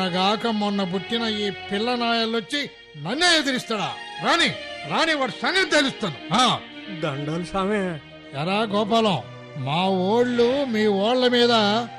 నిన్నగాక మొన్న పుట్టిన ఈ పిల్ల నాయలొచ్చి నన్నే ఎదిరిస్తాడా రాని రాని వాడు సంగతి తెలుస్తాను ఆ, దండాలు సామే ఎరా గోపాలం మా ఓళ్ళు మీ ఓళ్ళ మీద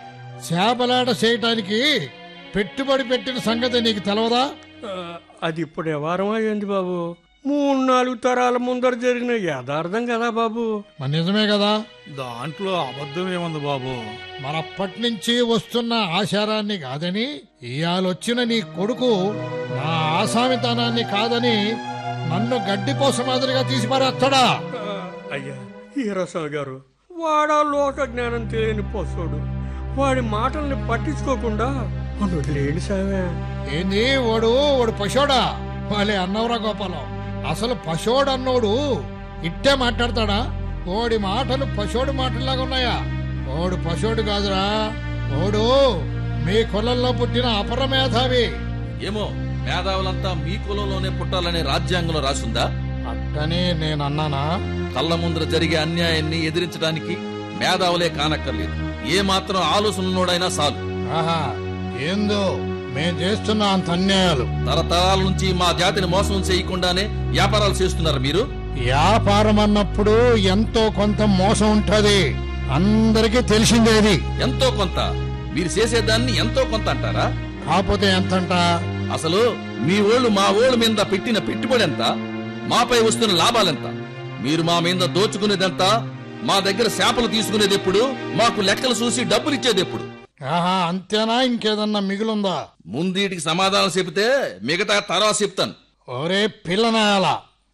చేపలాట చేయటానికి పెట్టుబడి పెట్టిన సంగతి నీకు తెలవదా ఆ, అది ఇప్పుడు వ్యవహారం అయ్యింది బాబు మూడు నాలుగు తరాల ముందర జరిగిన యథార్థం కదా బాబు మరి నిజమే కదా దాంట్లో అబద్ధం ఏముంది బాబు మరప్పటి నుంచి వస్తున్న ఆచారాన్ని కాదని ఇయాలొచ్చిన నీ కొడుకు నా ఆసామితనాన్ని కాదని నన్ను గడ్డిపోస మాదిరిగా తీసి పారేస్తాడా ఆ, అయ్యా ఈరసల్ గారు వాడా లోక జ్ఞానం తెలియని పోసోడు వాడి మాటల్ని పట్టించుకోకుండా మనం లేని సామే ఏంది వాడు వాడు పశోడా వాళ్ళే అన్నవరా గోపాలం అసలు పశోడు అన్నోడు ఇట్టే మాట్లాడతాడా ఓడి మాటలు పశోడు మాటల్లాగా ఉన్నాయా ఓడు పశోడు కాదురా ఓడు మీ కులంలో పుట్టిన అపర మేధావి ఏమో మేధావులంతా మీ కులంలోనే పుట్టాలనే రాజ్యాంగంలో రాసుందా అట్టని నేను అన్నానా కళ్ళ ముందర జరిగే అన్యాయాన్ని ఎదిరించడానికి మేధావులే కానక్కర్లేదు ఏ మాత్రం ఆలోచన ఉన్నోడైనా చాలు ఆహా ఏందో మేం చేస్తున్న అంత అన్యాయాలు తరతరాల నుంచి మా జాతిని మోసం చేయకుండానే వ్యాపారాలు చేస్తున్నారు మీరు వ్యాపారం అన్నప్పుడు ఎంతో కొంత మోసం ఉంటది అందరికీ తెలిసిందేది ఎంతో కొంత మీరు చేసేదాన్ని ఎంతో కొంత అంటారా కాకపోతే ఎంతంట అసలు మీ ఓళ్ళు మా ఓళ్ళ మీద పెట్టిన పెట్టుబడి ఎంత మాపై వస్తున్న లాభాలెంత మీరు మా మీద దోచుకునేదెంత మా దగ్గర చేపలు తీసుకునేది ఎప్పుడు మాకు లెక్కలు చూసి డబ్బులు ఇచ్చేది ఎప్పుడు ఆహా అంతేనా ఇంకేదన్నా మిగులుందా ముందీటికి సమాధానం చెబితే మిగతా తర్వాత చెప్తాను ఒరే పిల్లనాయాల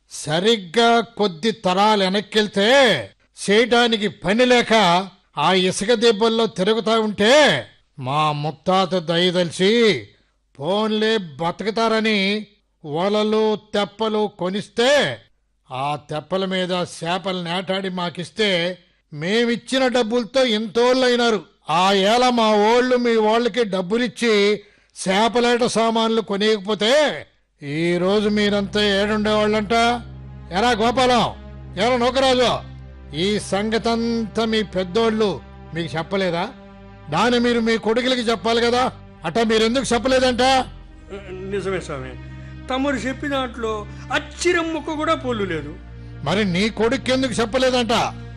సరిగ్గా కొద్ది తరాలు వెనక్కెళ్తే చేయటానికి పని లేక ఆ ఇసుక దెబ్బల్లో తిరుగుతా ఉంటే మా ముత్తాత దయదలిసి ఫోన్లే బతుకుతారని వలలు తెప్పలు కొనిస్తే ఆ తెప్పల మీద చేపలు నేటాడి మాకిస్తే మేమిచ్చిన డబ్బులతో ఎంతోళ్ళైనారు ఆ ఏళ మా ఓళ్ళు మీ వాళ్ళకి డబ్బులిచ్చి చేపలేట సామాన్లు కొనేయకపోతే ఈ రోజు మీరంతా ఏడుండేవాళ్ళంట ఎరా గోపాలం ఎరా నౌకరాజు ఈ సంగతంతా మీ పెద్దోళ్ళు మీకు చెప్పలేదా దాన్ని మీరు మీ కొడుకులకి చెప్పాలి కదా అట్ట మీరెందుకు చెప్పలేదంట నిజమే స్వామి తమరు చెప్పిన దాంట్లో అచ్చిరం ముక్క కూడా పొల్లు లేదు మరి నీ కొడుకు ఎందుకు చెప్పలేదంట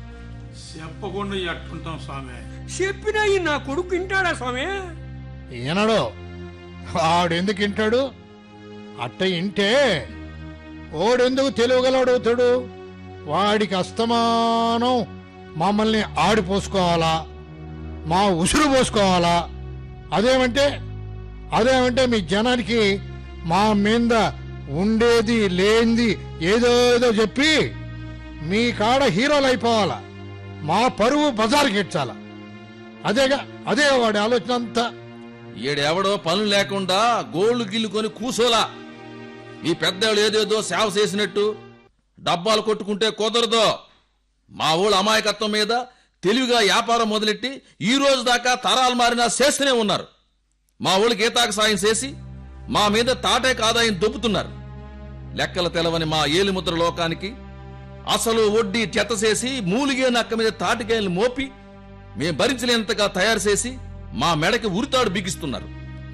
చెప్పకుండా ఎట్టుంటాం స్వామి చెప్పినా ఈ నా కొడుకు వింటాడా స్వామి ఈనడు ఆడెందుకు వింటాడు అట్ట ఇంటే ఓడెందుకు తెలియగలడవుతాడు వాడికి అస్తమానం మమ్మల్ని ఆడిపోసుకోవాలా మా ఉసురు పోసుకోవాలా అదేమంటే అదేమంటే మీ జనానికి మా మీద ఉండేది లేనిది ఏదో ఏదో చెప్పి మీ కాడ హీరోలు అయిపోవాలా మా పరువు బజార్కి ఎచ్చాలా అదేగా అదే వాడి ఆలోచన అంతా ఈడెవడో పనులు లేకుండా గోళ్లు గిల్లుకొని కూసోలా మీ పెద్దవాళ్ళు ఏదేదో సేవ చేసినట్టు డబ్బాలు కొట్టుకుంటే కుదరదు మా ఊళ్ళ అమాయకత్వం మీద తెలివిగా వ్యాపారం మొదలెట్టి ఈ రోజు దాకా తరాలు మారినా చేస్తూనే ఉన్నారు మా ఊళ్ళకి ఈతాకు సాయం చేసి మా మీద తాటేక ఆదాయం దొబ్బుతున్నారు లెక్కలు తెలవని మా ఏలిముద్ర లోకానికి అసలు వడ్డీ చెత్త చేసి మూలిగే నక్క మీద తాటికాయలు మోపి మేం భరించలేనంతగా తయారు చేసి మా మెడకి ఉరితాడు బిగిస్తున్నారు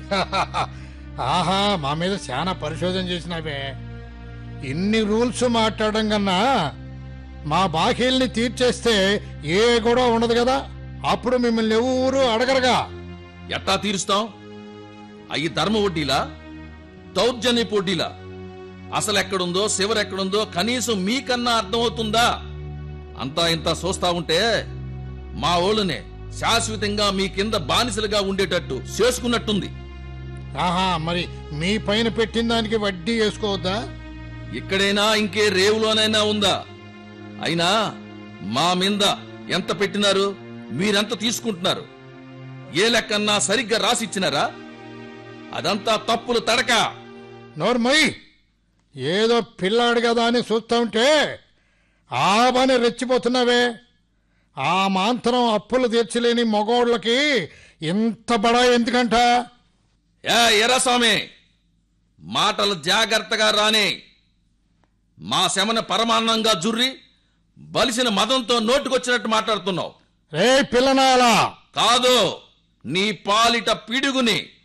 ఆహా మా మీద చాలా పరిశోధన చేసినావే ఇన్ని రూల్స్ మాట్లాడడం కన్నా మా బాకీల్ని తీర్చేస్తే ఏ గొడవ ఉండదు కదా అప్పుడు మిమ్మల్ని ఎవరు అడగరుగా ఎట్టా తీరుస్తాం అయ్యి ధర్మ వడ్డీలా దౌర్జన్య పోటీలా అసలు ఎక్కడుందో ఎక్కడుందో కనీసం మీకన్నా అర్థమవుతుందా అంతా ఇంత చూస్తా ఉంటే మా ఓళ్ళనే శాశ్వతంగా మీ కింద బానిసలుగా ఉండేటట్టు చేసుకున్నట్టుంది ఆహా మరి మీ పైన పెట్టిన దానికి వడ్డీ వేసుకోవద్దా ఇక్కడైనా ఇంకే రేవులోనైనా ఉందా అయినా మా మీద ఎంత పెట్టినారు మీరెంత తీసుకుంటున్నారు ఏ లెక్కన్నా సరిగ్గా రాసిచ్చినారా అదంతా తప్పులు తడక నోర్మయ్ ఏదో పిల్లాడు కదా అని చూస్తా ఉంటే ఆ పని రెచ్చిపోతున్నావే ఆ మాంతరం అప్పులు తీర్చలేని మగోళ్ళకి ఇంత బడా ఎందుకంట ఏ ఎర్రస్వామి మాటలు జాగ్రత్తగా రానే మా శమన పరమాన్నంగా జుర్రి బలిసిన మదంతో నోటుకొచ్చినట్టు మాట్లాడుతున్నావు రే పిల్లనాలా కాదు నీ పాలిట పిడుగుని